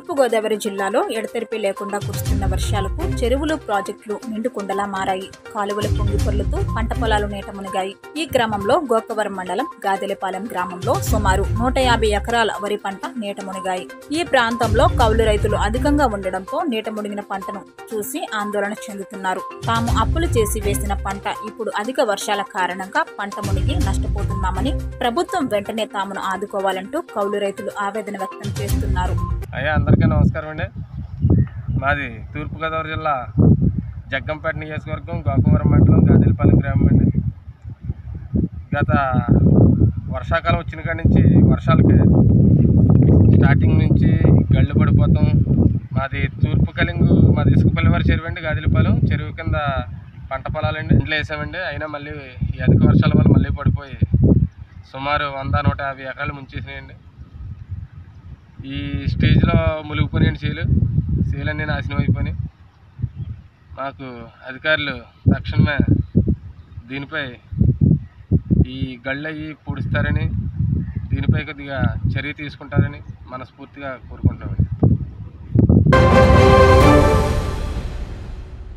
తూర్పుగోదావరి జిల్లాలో ఎడతెరిపి లేకుండా కురుస్తున్న వర్షాలకు చెరువులు ప్రాజెక్టులు నిండుకుండలా మారాయి కాలువల పొంగి పొర్లుతూ పంట పొలాలు నీట మునిగాయి ఈ క్రమంలో గోకవరం మండలం గాదెలపాలెం గ్రామంలో సుమారు నూట యాభై ఎకరాల వరి పంట నీట మునిగాయి ఈ ప్రాంతంలో కౌలు రైతులు అధికంగా ఉండడంతో నీట మునిగిన పంటను చూసి ఆందోళన చెందుతున్నారు తాము అప్పులు చేసి వేసిన పంట ఇప్పుడు అధిక వర్షాల కారణంగా పంట మునిగి నష్టపోతున్నామని ప్రభుత్వం వెంటనే తామును ఆదుకోవాలంటూ కౌలు రైతులు ఆవేదన వ్యక్తం చేస్తున్నారు అయ్యా అందరికీ నమస్కారం అండి మాది తూర్పుగోదావరి జిల్లా జగ్గంపేట నియోజకవర్గం గోకవరం మండలం గాదిలపల్లి గ్రామం అండి గత వర్షాకాలం వచ్చిన కాడి నుంచి వర్షాలకి స్టార్టింగ్ నుంచి గళ్ళు పడిపోతాం మాది తూర్పు కలింగు మాది ఇసుకపల్లివారి చెరువు అండి గాదిలపాలెం చెరువు కింద పంట పొలాలండి ఇంట్లో వేసామండి అయినా మళ్ళీ ఈ అధిక వర్షాల వల్ల మళ్ళీ పడిపోయి సుమారు వంద నూట యాభై ఎకరాలు ముంచేసినాయండి ఈ స్టేజ్లో మునిగిపోయిన సీలు సీలన్నీ నాశనం అయిపోయినాయి మాకు అధికారులు తక్షణమే దీనిపై ఈ గళ్ళు అయ్యి పూడుస్తారని దీనిపై కొద్దిగా చర్య తీసుకుంటారని మనస్ఫూర్తిగా కోరుకుంటామండి